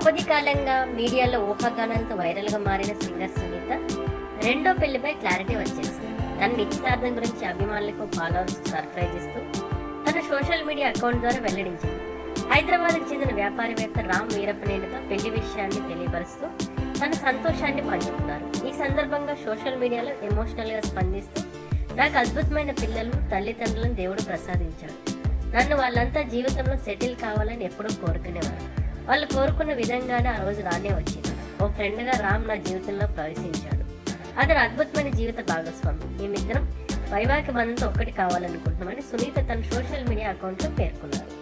కొద్ది కాలంగా మీడియాలో ఊహాగానాలతో వైరల్గా మారిన సింగర్ సునీత రెండో పెళ్లిపై క్లారిటీ వచ్చేసింది తన నిశ్చితార్థం గురించి అభిమానులకు ఫాలోవర్స్ సర్ప్రైజ్ ఇస్తూ తన సోషల్ మీడియా అకౌంట్ ద్వారా వెల్లడించింది హైదరాబాద్కు చెందిన వ్యాపారవేత్త రామ్ వీరప్పనేనితో పెళ్లి విషయాన్ని తెలియపరుస్తూ తన సంతోషాన్ని పంచుకున్నారు ఈ సందర్భంగా సోషల్ మీడియాలో ఎమోషనల్ గా స్పందిస్తూ నాకు అద్భుతమైన పిల్లలు తల్లిదండ్రులను దేవుడు ప్రసాదించాడు నన్ను వాళ్ళంతా జీవితంలో సెటిల్ కావాలని ఎప్పుడూ కోరుకునేవారు వాళ్ళు కోరుకున్న విధంగానే ఆ రోజు రానే వచ్చింది ఓ ఫ్రెండ్గా రామ్ నా జీవితంలో ప్రవేశించాడు అతను అద్భుతమైన జీవిత భాగస్వామి మేమిద్దరం వైవాహిక బంధంతో ఒక్కటి కావాలనుకుంటున్నామని సునీత తన సోషల్ మీడియా అకౌంట్లో పేర్కొన్నారు